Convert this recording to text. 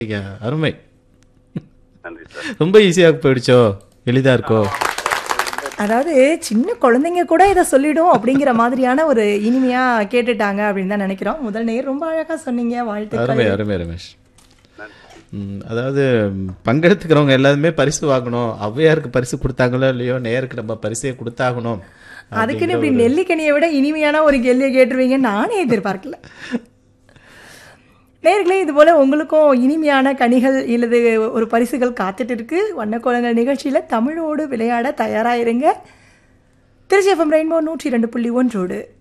ஐயா, அருமை நன்றி சார் ரொம்ப ஈஸியாக போயிடுச்சோ எளிதா இருக்கோ அதாவது சின்ன குழந்தைங்க கூட இதை சொல்லிடும் அப்படிங்கிற மாதிரியான ஒரு இனிமையா கேட்டுட்டாங்க அப்படின்னு தான் நினைக்கிறோம் முதல் நேர் ரொம்ப அழகா சொன்னீங்க வாழ்த்துக்கள் அருமை அருமை ரமேஷ் ம், அதாவது ம், பங்கெடுத்துக்கிறவங்க எல்லாருமே பரிசு வாங்கணும் ஔவையாருக்கு பரிசு கொடுத்தாங்களோ இல்லையோ நேருக்கு நம்ம பரிசே கொடுத்தாகணும் அதுக்குன்னு இப்படி நெல்லிக்கனியை விட இனிமையான ஒரு கேள்வியை கேட்டுருவீங்க நானே எதிர்பார்க்கல நேர்களே இது போல உங்களுக்கும் இனிமையான கனிகள் இல்லது ஒரு பரிசுகள் காத்துட்டு இருக்கு வண்ணக்கோலங்கள் நிகழ்ச்சியில் தமிழோடு விளையாட தயாராயிருங்க திருச்சி எஃப்எம் ரெயின்போ நூற்றி ரெண்டு புள்ளி ஒன்றோடு